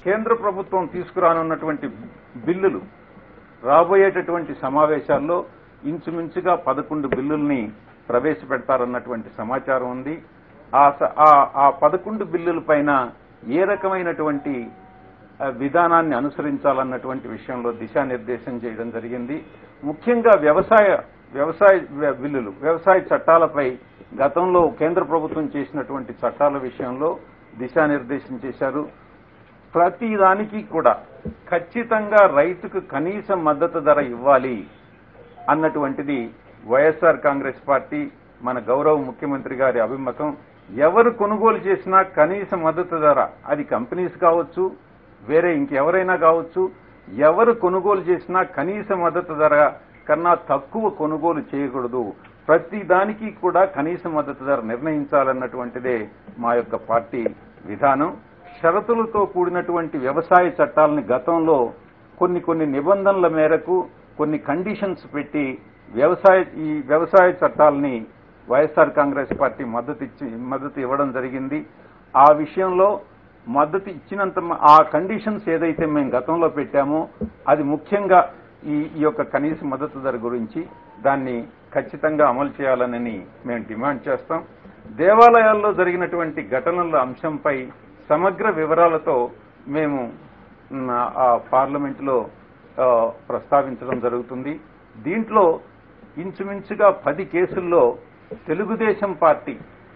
కేంద్ర ప్రభుత్వం తీసుకురానున్నటువంటి బిల్లులు రాబోయేటటువంటి సమావేశాల్లో ఇంచుమించుగా పదకొండు బిల్లుల్ని ప్రవేశపెడతారన్నటువంటి సమాచారం ఉంది ఆ స- ఆ- ఆ పదకొండు బిల్లుల పైన ఏ రకమైనటువంటి ఆ, విధానాన్ని అనుసరించాలన్నటువంటి విషయంలో దిశానిర్దేశం చేయడం జరిగింది ముఖ్యంగా వ్యవసాయ వ్యవసాయ వ్య- బిల్లులు వ్యవసాయ చట్టాలపై గతంలో కేంద్ర ప్రభుత్వం చేసినటువంటి చట్టాల విషయంలో దిశానిర్దేశం చేశారు ప్రతి దానికి కూడా ఖచ్చితంగా రైతుకు కనీస మద్దతు ధర ఇవ్వాలి అన్నటువంటిది వైఎస్ఆర్ కాంగ్రెస్ పార్టీ మన గౌరవ ముఖ్యమంత్రి గారి అభిమతం ఎవరు కొనుగోలు చేసినా కనీస మద్దతు ధర అది కంపెనీస్ కావచ్చు వేరే ఇంకెవరైనా కావచ్చు ఎవరు కొనుగోలు చేసినా కనీస మద్దతు ధర కన్నా తక్కువ కొనుగోలు చేయకూడదు ప్రతి దానికి కూడా కనీస మద్దతు ధర నిర్ణయించాలన్నటువంటిదే మా యొక్క పార్టీ విధానం షరతులతో కూడినటువంటి వ్యవసాయ చట్టాలని గతంలో కొన్ని కొన్ని నిబంధనల మేరకు కొన్ని కండిషన్స్ పెట్టి వ్యవసాయ ఈ వ్యవసాయ చట్టాలని వైఎస్ఆర్ కాంగ్రెస్ పార్టీ మద్దతు ఇచ్చి మద్దతు ఇవ్వడం జరిగింది ఆ విషయంలో మద్దతు ఇచ్చినంత మ- ఆ కండిషన్స్ ఏదైతే మేము గతంలో పెట్టామో అది ముఖ్యంగా ఈ ఈ యొక్క కనీస మద్దతు ధర గురించి దాన్ని ఖచ్చితంగా అమలు చేయాలని మేము డిమాండ్ చేస్తాం దేవాలయాల్లో జరిగినటువంటి ఘటనల అంశంపై సమగ్ర వివరాలతో మేము మ్, ఆ పార్లమెంటులో ఆ, ప్రస్తావించడం జరుగుతుంది దీంట్లో ఇంచుమించుగా పది కేసుల్లో తెలుగుదేశం పార్టీ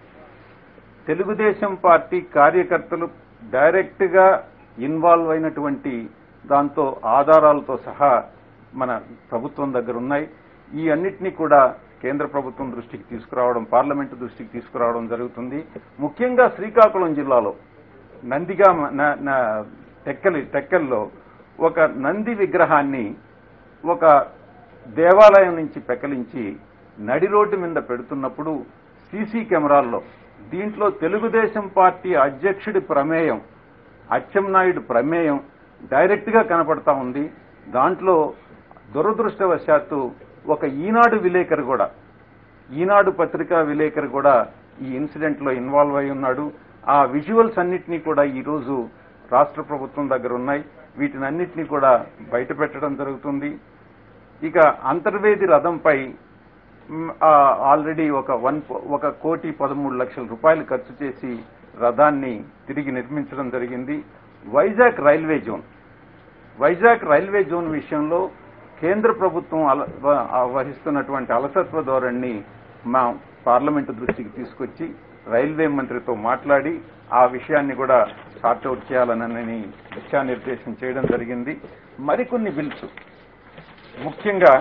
తెలుగుదేశం పార్టీ కార్యకర్తలు డైరెక్ట్ గా ఇన్వాల్వ్ అయినటువంటి దాంతో ఆధారాలతో సహా మన ప్రభుత్వం దగ్గర ఉన్నాయి ఈ అన్నిటినీ కూడా కేంద్ర ప్రభుత్వం దృష్టికి తీసుకురావడం పార్లమెంటు దృష్టికి తీసుకురావడం జరుగుతుంది ముఖ్యంగా శ్రీకాకుళం జిల్లాలో నందిగా న- న- టెక్కలి టెక్కల్లో ఒక నంది విగ్రహాన్ని ఒక దేవాలయం నుంచి పెకలించి నడి రోడ్డు మీద పెడుతున్నప్పుడు సీసీ కెమెరాల్లో దీంట్లో తెలుగుదేశం పార్టీ అధ్యక్షుడి ప్రమేయం అచ్చెన్నాయుడు ప్రమేయం డైరెక్ట్ గా కనపడతా ఉంది దాంట్లో దురదృష్టవశాత్తు ఒక ఈనాడు విలేకరు కూడా ఈనాడు పత్రికా విలేకరు కూడా ఈ ఇన్సిడెంట్ లో ఇన్వాల్వ్ అయి ఉన్నాడు ఆ విజువల్స్ అన్నిటినీ కూడా ఈ రోజు రాష్ట్ర ప్రభుత్వం దగ్గర ఉన్నాయి వీటిని అన్నిటినీ కూడా బయట పెట్టడం జరుగుతుంది ఇక అంతర్వేది రథంపై మ్, ఆ, ఆల్రెడీ ఒక వన్ ఒక కోటి పదమూడు లక్షల రూపాయలు ఖర్చు చేసి రథాన్ని తిరిగి నిర్మించడం జరిగింది Vizag railway zone Vizag railway zone విషయంలో కేంద్ర ప్రభుత్వం అల- వ- ఆ వహిస్తున్నటువంటి అలసత్వ ధోరణిని మా పార్లమెంటు దృష్టికి తీసుకొచ్చి రైల్వే మంత్రితో మాట్లాడి ఆ విషయాన్ని కూడా సార్ట్అవుట్ చేయాలనని దిశానిర్దేశం చేయడం జరిగింది మరికొన్ని బిల్స్ ముఖ్యంగా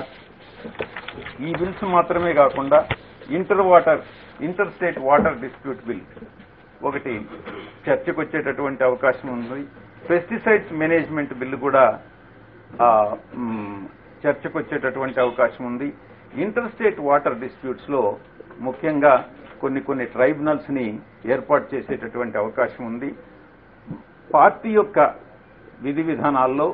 ఈ బిల్స్ మాత్రమే కాకుండా inter water inter state water dispute bill ఒకటి చర్చకు వచ్చేటటువంటి అవకాశం ఉంది పెస్టిసైడ్స్ మేనేజ్మెంట్ బిల్లు కూడా ఆ, మ్, చర్చకు వచ్చేటటువంటి అవకాశం ఉంది ఇంటర్ స్టేట్ వాటర్ డిస్ప్యూట్స్ లో ముఖ్యంగా కొన్ని కొన్ని ట్రైబ్యునల్స్ ని ఏర్పాటు చేసేటటువంటి అవకాశం ఉంది పార్టీ యొక్క విధి విధానాల్లో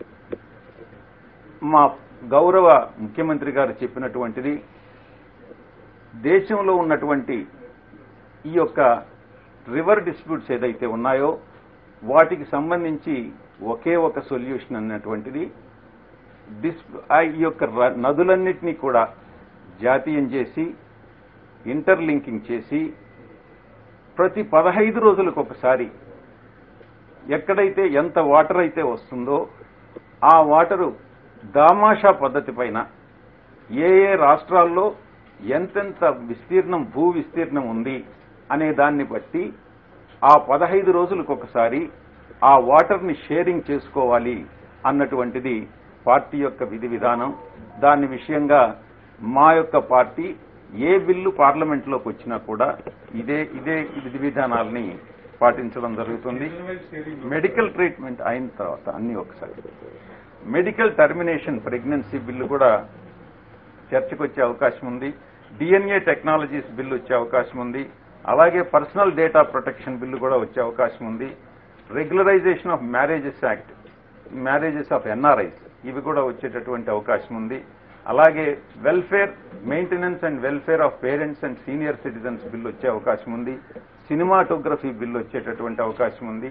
మా గౌరవ ముఖ్యమంత్రి గారు చెప్పినటువంటిది దేశంలో ఉన్నటువంటి ఈ యొక్క రివర్ డిస్ప్యూట్స్ ఏదైతే ఉన్నాయో వాటికి సంబంధించి ఒకే ఒక సొల్యూషన్ అన్నటువంటిది డిస్ ఆ ఈ యొక్క ర- నదులన్నిటినీ కూడా జాతీయం చేసి ఇంటర్లింకింగ్ చేసి ప్రతి పదహైదు రోజులకు ఒకసారి ఎక్కడైతే ఎంత వాటర్ అయితే వస్తుందో ఆ వాటరు దామాషా పద్ధతి పైన ఏ ఏ రాష్ట్రాల్లో ఎంతెంత విస్తీర్ణం భూ విస్తీర్ణం ఉంది అనే దాన్ని బట్టి ఆ పదహైదు రోజులకు ఒకసారి ఆ వాటర్ని షేరింగ్ చేసుకోవాలి అన్నటువంటిది పార్టీ యొక్క విధి విధానం దాని విషయంగా మా యొక్క పార్టీ ఏ బిల్లు పార్లమెంట్లోకి వచ్చినా కూడా ఇదే ఇదే విధి విధానాలని పాటించడం జరుగుతుంది మెడికల్ ట్రీట్మెంట్ అయిన తర్వాత అన్ని ఒకసారి మెడికల్ టర్మినేషన్ ప్రెగ్నెన్సీ బిల్లు కూడా చర్చకు వచ్చే అవకాశం ఉంది డిఎన్ఏ టెక్నాలజీస్ బిల్లు వచ్చే అవకాశం ఉంది అలాగే పర్సనల్ డేటా ప్రొటెక్షన్ బిల్లు కూడా వచ్చే అవకాశం ఉంది regularisation of marriages act marriages of NRIs ఇవి కూడా వచ్చేటటువంటి అవకాశం ఉంది అలాగే welfare maintenance and welfare of parents and senior citizens bill వచ్చే అవకాశం ఉంది సినిమాటోగ్రఫీ బిల్లు వచ్చేటటువంటి అవకాశం ఉంది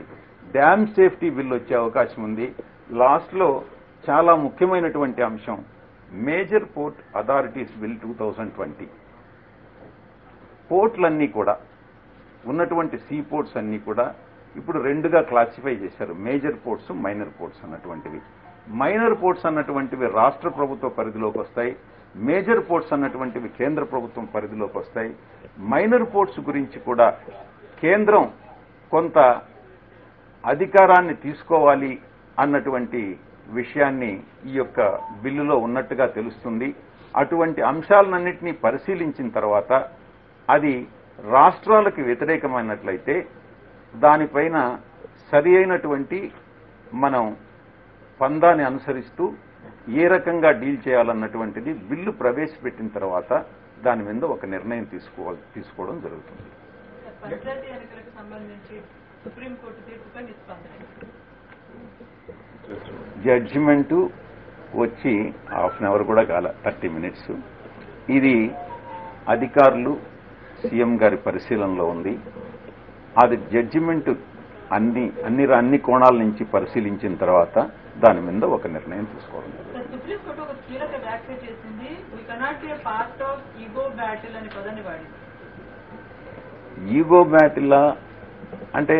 డ్యామ్ సేఫ్టీ బిల్ వచ్చే అవకాశం ఉంది లాస్ట్ లో చాలా ముఖ్యమైనటువంటి అంశం major port authorities bill two thousand twenty పోర్ట్లన్నీ కూడా ఉన్నటువంటి సీ పోర్ట్స్ అన్ని కూడా ఇప్పుడు రెండుగా క్లాసిఫై చేశారు మేజర్ పోర్ట్స్ మైనర్ పోర్ట్స్ అన్నటువంటివి మైనర్ పోర్ట్స్ అన్నటువంటివి రాష్ట్ర ప్రభుత్వ పరిధిలోకి వస్తాయి మేజర్ పోర్ట్స్ అన్నటువంటివి కేంద్ర ప్రభుత్వం పరిధిలోకి వస్తాయి మైనర్ పోర్ట్స్ గురించి కూడా కేంద్రం కొంత అధికారాన్ని తీసుకోవాలి అన్నటువంటి విషయాన్ని ఈ యొక్క బిల్లులో ఉన్నట్టుగా తెలుస్తుంది అటువంటి అంశాలన్నింటినీ పరిశీలించిన తర్వాత అది రాష్ట్రాలకు వ్యతిరేకమైనట్లయితే దానిపైన సరి అయినటువంటి మనం పందాన్ని అనుసరిస్తూ ఏ రకంగా డీల్ చేయాలన్నటువంటిది బిల్లు ప్రవేశపెట్టిన తర్వాత దాని మీద ఒక నిర్ణయం తీసుకోవాలి తీసుకోవడం జరుగుతుంది పంచాయతీ ఎన్నికలకు సంబంధించి సుప్రీంకోర్టు తీర్పుపై మీ స్పందన జడ్జిమెంట్ వచ్చి హాఫ్ అన్ అవర్ కూడా కాల థర్టీ మినిట్స్ ఇది అధికారులు సీఎం గారి పరిశీలనలో ఉంది అది జడ్జిమెంట్ అన్ని అన్ని అన్ని కోణాల నుంచి పరిశీలించిన తర్వాత దాని మీద ఒక నిర్ణయం తీసుకోవడం జరుగుతుంది. సార్, సుప్రీంకోర్టు ఒక కీలక వ్యాఖ్య చేసింది we cannot be part of ego battle అనే పదాన్ని వాడింది ఈగో బ్యాటిల్లా అంటే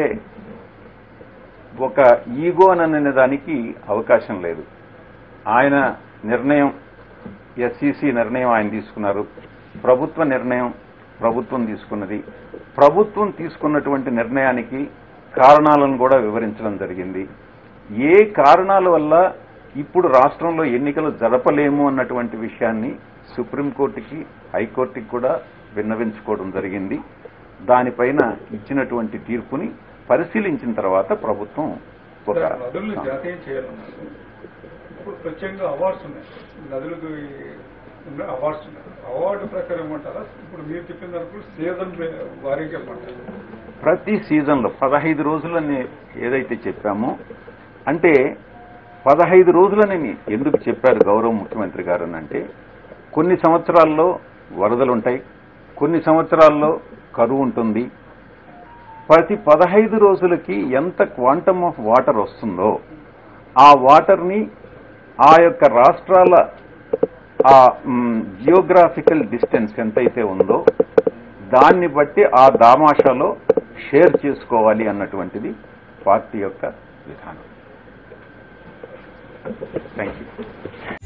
ఒక ఈగో అని అనే దానికి అవకాశం లేదు ఆయన నిర్ణయం ఎస్సీసీ నిర్ణయం ఆయన తీసుకున్నారు ప్రభుత్వ నిర్ణయం ప్రభుత్వం తీసుకున్నది ప్రభుత్వం తీసుకున్నటువంటి నిర్ణయానికి కారణాలను కూడా వివరించడం జరిగింది ఏ కారణాల వల్ల ఇప్పుడు రాష్ట్రంలో ఎన్నికలు జరపలేము అన్నటువంటి విషయాన్ని సుప్రీంకోర్టుకి హైకోర్టుకి కూడా విన్నవించుకోవడం జరిగింది దానిపైన ఇచ్చినటువంటి తీర్పుని పరిశీలించిన తర్వాత ప్రభుత్వం ఒక సార్, నదులను జాతీయం చేయాలన్నారు ఇప్పుడు ప్రత్యేకంగా అవార్డ్స్ ఉన్నాయి నదులకు ఉన్న అవార్డ్స్ ఉన్నాయి అవార్డు ప్రకారం ఏమంటారా ఇప్పుడు మీరు చెప్పిన దానికి సీజన్ వారీగా ఇవ్వమంటారు ప్రతి సీజన్లో పదహైదు రోజులని ఏదైతే చెప్పామో అంటే పదహైదు రోజులని ఎందుకు చెప్పారు గౌరవ ముఖ్యమంత్రి గారు అని అంటే కొన్ని సంవత్సరాల్లో వరదలుంటాయి కొన్ని సంవత్సరాల్లో కరువు ఉంటుంది ప్రతి పదహైదు రోజులకి ఎంత క్వాంటమ్ ఆఫ్ వాటర్ వస్తుందో ఆ వాటర్ని ఆ యొక్క రాష్ట్రాల ఆ జియోగ్రాఫికల్ డిస్టెన్స్ ఎంతైతే ఉందో దాన్ని బట్టి ఆ దామాషాలో షేర్ చేసుకోవాలి అన్నటువంటిది పార్టీ యొక్క విధానం థ్యాంక్ యూ